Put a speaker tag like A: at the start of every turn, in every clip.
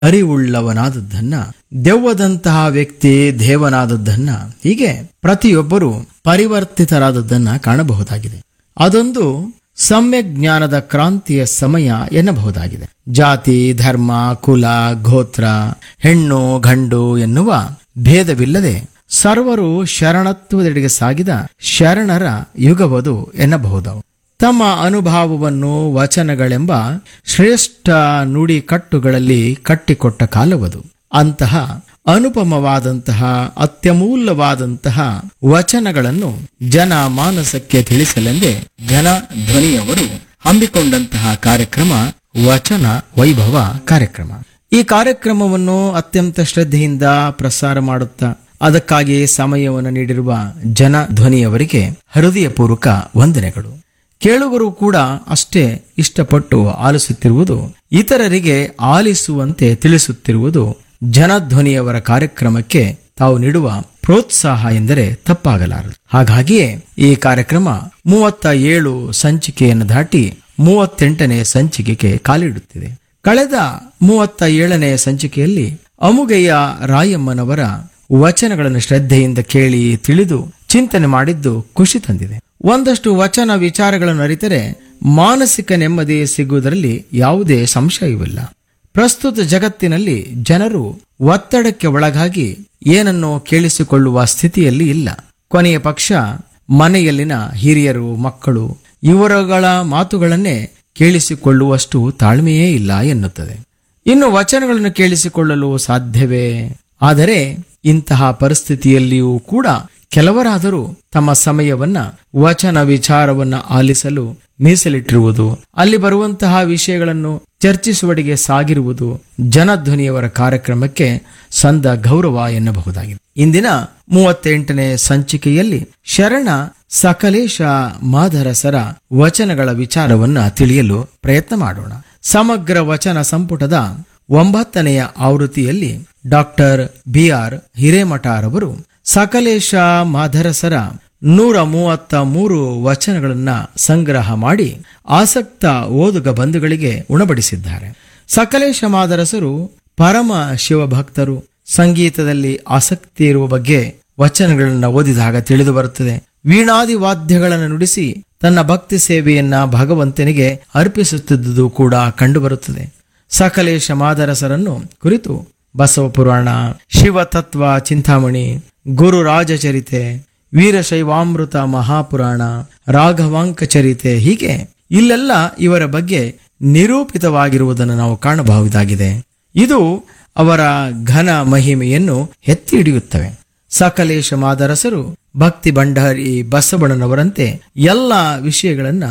A: ಅರಿವುಳ್ಳವನಾದದ್ದನ್ನ ದೆವ್ವದಂತಹ ವ್ಯಕ್ತಿ ದೇವನಾದದ್ದನ್ನ ಹೀಗೆ ಪ್ರತಿಯೊಬ್ಬರು ಪರಿವರ್ತಿತರಾದದ್ದನ್ನ ಕಾಣಬಹುದಾಗಿದೆ ಅದೊಂದು ಸಮ್ಯಕ್ ಜ್ಞಾನದ ಕ್ರಾಂತಿಯ ಸಮಯ ಎನ್ನಬಹುದಾಗಿದೆ ಜಾತಿ ಧರ್ಮ ಕುಲ ಗೋತ್ರ ಹೆಣ್ಣು ಗಂಡು ಎನ್ನುವ ಭೇದವಿಲ್ಲದೆ ಸರ್ವರು ಶರಣತ್ವದೆಡೆಗೆ ಸಾಗಿದ ಶರಣರ ಯುಗವದು ಎನ್ನಬಹುದು ತಮ್ಮ ಅನುಭವವನ್ನು ವಚನಗಳೆಂಬ ಶ್ರೇಷ್ಠ ನುಡಿ ಕಟ್ಟುಗಳಲ್ಲಿ ಕಟ್ಟಿಕೊಟ್ಟ ಕಾಲವದು ಅಂತಹ ಅನುಪಮವಾದಂತಹ ಅತ್ಯಮೂಲ್ಯವಾದಂತಹ ವಚನಗಳನ್ನು ಜನ ಮಾನಸಕ್ಕೆ ತಿಳಿಸಲೆಂದೇ ಘನ ಧ್ವನಿಯವರು ಹಮ್ಮಿಕೊಂಡಂತಹ ಕಾರ್ಯಕ್ರಮ ವಚನ ವೈಭವ ಕಾರ್ಯಕ್ರಮ ಈ ಕಾರ್ಯಕ್ರಮವನ್ನು ಅತ್ಯಂತ ಶ್ರದ್ಧೆಯಿಂದ ಪ್ರಸಾರ ಮಾಡುತ್ತಾ ಅದಕ್ಕಾಗಿ ಸಮಯವನ್ನು ನೀಡಿರುವ ಜನ ಧ್ವನಿಯವರಿಗೆ ಹೃದಯಪೂರ್ವಕ ವಂದನೆಗಳು ಕೇಳುಗರು ಕೂಡ ಅಷ್ಟೇ ಇಷ್ಟಪಟ್ಟು ಆಲಿಸುತ್ತಿರುವುದು ಇತರರಿಗೆ ಆಲಿಸುವಂತೆ ತಿಳಿಸುತ್ತಿರುವುದು ಜನಧ್ವನಿಯವರ ಕಾರ್ಯಕ್ರಮಕ್ಕೆ ತಾವು ನೀಡುವ ಪ್ರೋತ್ಸಾಹ ಎಂದರೆ ತಪ್ಪಾಗಲಾರದು ಹಾಗಾಗಿಯೇ ಈ ಕಾರ್ಯಕ್ರಮ ಮೂವತ್ತ ಏಳು ಸಂಚಿಕೆಯನ್ನು ದಾಟಿ ಮೂವತ್ತೆಂಟನೇ ಸಂಚಿಕೆಗೆ ಕಾಲಿಡುತ್ತಿದೆ ಕಳೆದ ಮೂವತ್ತ ಏಳನೇ ಸಂಚಿಕೆಯಲ್ಲಿ ಅಮುಗೆಯ ರಾಯಮ್ಮನವರ ವಚನಗಳನ್ನು ಶ್ರದ್ಧೆಯಿಂದ ಕೇಳಿ ತಿಳಿದು ಚಿಂತನೆ ಮಾಡಿದ್ದು ಖುಷಿ ತಂದಿದೆ ಒಂದಷ್ಟು ವಚನ ವಿಚಾರಗಳನ್ನು ಅರಿತರೆ ಮಾನಸಿಕ ನೆಮ್ಮದಿ ಸಿಗುವುದರಲ್ಲಿ ಯಾವುದೇ ಸಂಶಯವಿಲ್ಲ ಪ್ರಸ್ತುತ ಜಗತ್ತಿನಲ್ಲಿ ಜನರು ಒತ್ತಡಕ್ಕೆ ಒಳಗಾಗಿ ಏನನ್ನೋ ಕೇಳಿಸಿಕೊಳ್ಳುವ ಸ್ಥಿತಿಯಲ್ಲಿ ಇಲ್ಲ ಕೊನೆಯ ಪಕ್ಷ ಮನೆಯಲ್ಲಿನ ಹಿರಿಯರು ಮಕ್ಕಳು ಇವರುಗಳ ಮಾತುಗಳನ್ನೇ ಕೇಳಿಸಿಕೊಳ್ಳುವಷ್ಟು ತಾಳ್ಮೆಯೇ ಇಲ್ಲ ಎನ್ನುತ್ತದೆ ಇನ್ನು ವಚನಗಳನ್ನು ಕೇಳಿಸಿಕೊಳ್ಳಲು ಸಾಧ್ಯವೇ ಆದರೆ ಇಂತಹ ಪರಿಸ್ಥಿತಿಯಲ್ಲಿಯೂ ಕೂಡ ಕೆಲವರಾದರೂ ತಮ್ಮ ಸಮಯವನ್ನ ವಚನ ವಿಚಾರವನ್ನ ಆಲಿಸಲು ಮೀಸಲಿಟ್ಟಿರುವುದು ಅಲ್ಲಿ ಬರುವಂತಹ ವಿಷಯಗಳನ್ನು ಚರ್ಚಿಸುವಡೆಗೆ ಸಾಗಿರುವುದು ಜನಧ್ವನಿಯವರ ಕಾರ್ಯಕ್ರಮಕ್ಕೆ ಸಂದ ಗೌರವ ಎನ್ನಬಹುದಾಗಿದೆ ಇಂದಿನ ಮೂವತ್ತೆಂಟನೇ ಸಂಚಿಕೆಯಲ್ಲಿ ಶರಣ ಸಕಲೇಶ ಮಾಧರಸರ ವಚನಗಳ ವಿಚಾರವನ್ನ ತಿಳಿಯಲು ಪ್ರಯತ್ನ ಮಾಡೋಣ ಸಮಗ್ರ ವಚನ ಸಂಪುಟದ ಒಂಬತ್ತನೆಯ ಆವೃತ್ತಿಯಲ್ಲಿ ಡಾಕ್ಟರ್ ಬಿ ಆರ್ ಹಿರೇಮಠರವರು ಸಕಲೇಶ ಮಾಧರಸರ ನೂರ ಮೂವತ್ತ ಮೂರು ವಚನಗಳನ್ನ ಸಂಗ್ರಹ ಮಾಡಿ ಆಸಕ್ತ ಓದುಗ ಬಂಧುಗಳಿಗೆ ಉಣಬಡಿಸಿದ್ದಾರೆ ಸಕಲೇಶ ಮಾದರಸರು ಪರಮ ಶಿವಭಕ್ತರು ಸಂಗೀತದಲ್ಲಿ ಆಸಕ್ತಿ ಇರುವ ಬಗ್ಗೆ ವಚನಗಳನ್ನು ಓದಿದಾಗ ತಿಳಿದು ಬರುತ್ತದೆ ವೀಣಾದಿ ವಾದ್ಯಗಳನ್ನು ನುಡಿಸಿ ತನ್ನ ಭಕ್ತಿ ಸೇವೆಯನ್ನ ಭಗವಂತನಿಗೆ ಅರ್ಪಿಸುತ್ತಿದ್ದುದು ಕೂಡ ಕಂಡುಬರುತ್ತದೆ ಸಕಲೇಶ ಮಾದರಸರನ್ನು ಕುರಿತು ಬಸವ ಪುರಾಣ ಶಿವತತ್ವ ಚಿಂತಾಮಣಿ ಗುರು ರಾಜಚರಿತೆ ವೀರಶೈವಾಮೃತ ಮಹಾಪುರಾಣ ರಾಘವಾಂಕ ಚರಿತೆ ಹೀಗೆ ಇಲ್ಲೆಲ್ಲ ಇವರ ಬಗ್ಗೆ ನಿರೂಪಿತವಾಗಿರುವುದನ್ನು ನಾವು ಕಾಣಬಹುದಾಗಿದೆ ಇದು ಅವರ ಘನ ಮಹಿಮೆಯನ್ನು ಎತ್ತಿ ಹಿಡಿಯುತ್ತವೆ ಸಕಲೇಶ ಮಾದರಸರು ಭಕ್ತಿ ಭಂಡಾರಿ ಬಸವಣ್ಣನವರಂತೆ ಎಲ್ಲ ವಿಷಯಗಳನ್ನ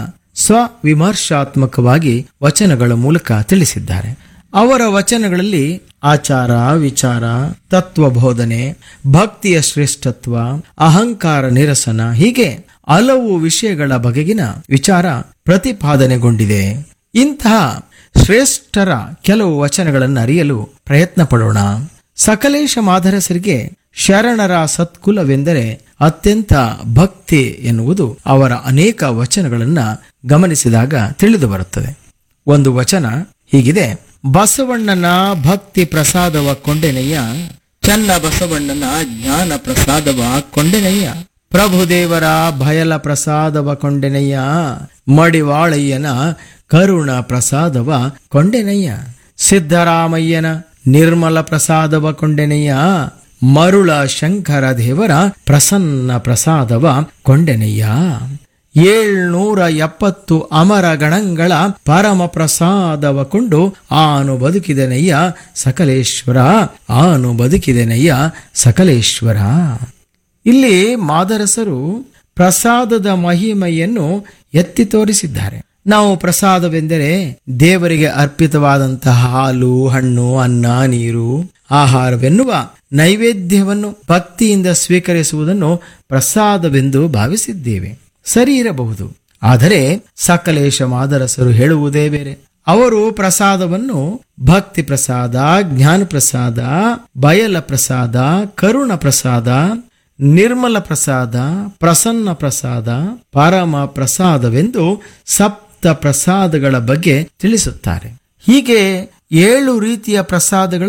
A: ಸ್ವವಿಮರ್ಶಾತ್ಮಕವಾಗಿ ವಚನಗಳ ಮೂಲಕ ತಿಳಿಸಿದ್ದಾರೆ ಅವರ ವಚನಗಳಲ್ಲಿ ಆಚಾರ ವಿಚಾರ ತತ್ವ ಬೋಧನೆ ಭಕ್ತಿಯ ಶ್ರೇಷ್ಠತ್ವ ಅಹಂಕಾರ ನಿರಸನ ಹೀಗೆ ಹಲವು ವಿಷಯಗಳ ಬಗೆಗಿನ ವಿಚಾರ ಪ್ರತಿಪಾದನೆಗೊಂಡಿದೆ ಇಂತಹ ಶ್ರೇಷ್ಠರ ಕೆಲವು ವಚನಗಳನ್ನು ಅರಿಯಲು ಪ್ರಯತ್ನ ಪಡೋಣ ಸಕಲೇಶ ಮಾಧರಸರಿಗೆ ಶರಣರ ಸತ್ಕುಲವೆಂದರೆ ಅತ್ಯಂತ ಭಕ್ತಿ ಎನ್ನುವುದು ಅವರ ಅನೇಕ ವಚನಗಳನ್ನ ಗಮನಿಸಿದಾಗ ತಿಳಿದು ಬರುತ್ತದೆ ಒಂದು ವಚನ ಹೀಗಿದೆ ಬಸವಣ್ಣನ ಭಕ್ತಿ ಪ್ರಸಾದವ ಕೊಂಡೆನಯ್ಯ ಚನ್ನ ಬಸವಣ್ಣನ ಜ್ಞಾನ ಪ್ರಸಾದವ ಕೊಂಡೆನಯ್ಯ ಪ್ರಭುದೇವರ ಭಯಲ ಪ್ರಸಾದವ ಕೊಂಡೆನಯ್ಯ ಮಡಿವಾಳಯ್ಯನ ಕರುಣ ಪ್ರಸಾದವ ಕೊಂಡೆನಯ್ಯ ಸಿದ್ದರಾಮಯ್ಯನ ನಿರ್ಮಲ ಪ್ರಸಾದವ ಕೊಂಡೆನಯ್ಯ ಮರುಳ ಶಂಕರ ದೇವರ ಪ್ರಸನ್ನ ಪ್ರಸಾದವ ಕೊಂಡೆನಯ್ಯ ಏಳ್ನೂರ ಎಪ್ಪತ್ತು ಅಮರ ಗಣಗಳ ಪರಮ ಪ್ರಸಾದವ ಕೊಂಡು ಆನು ಬದುಕಿದೆನಯ್ಯ ಸಕಲೇಶ್ವರ ಆನು ಬದುಕಿದೆನಯ್ಯ ಸಕಲೇಶ್ವರ ಇಲ್ಲಿ ಮಾದರಸರು ಪ್ರಸಾದದ ಮಹಿಮೆಯನ್ನು ಎತ್ತಿ ತೋರಿಸಿದ್ದಾರೆ ನಾವು ಪ್ರಸಾದವೆಂದರೆ ದೇವರಿಗೆ ಅರ್ಪಿತವಾದಂತಹ ಹಾಲು ಹಣ್ಣು ಅನ್ನ ನೀರು ಆಹಾರವೆನ್ನುವ ನೈವೇದ್ಯವನ್ನು ಭಕ್ತಿಯಿಂದ ಸ್ವೀಕರಿಸುವುದನ್ನು ಪ್ರಸಾದವೆಂದು ಭಾವಿಸಿದ್ದೇವೆ ಸರಿ ಇರಬಹುದು ಆದರೆ ಸಕಲೇಶ ಮಾದರಸರು ಹೇಳುವುದೇ ಬೇರೆ ಅವರು ಪ್ರಸಾದವನ್ನು ಭಕ್ತಿ ಪ್ರಸಾದ ಜ್ಞಾನ ಪ್ರಸಾದ ಬಯಲ ಪ್ರಸಾದ ಕರುಣ ಪ್ರಸಾದ ನಿರ್ಮಲ ಪ್ರಸಾದ ಪ್ರಸನ್ನ ಪ್ರಸಾದ ಪರಮ ಪ್ರಸಾದವೆಂದು ಸಪ್ತ ಪ್ರಸಾದಗಳ ಬಗ್ಗೆ ತಿಳಿಸುತ್ತಾರೆ ಹೀಗೆ ಏಳು ರೀತಿಯ ಪ್ರಸಾದಗಳು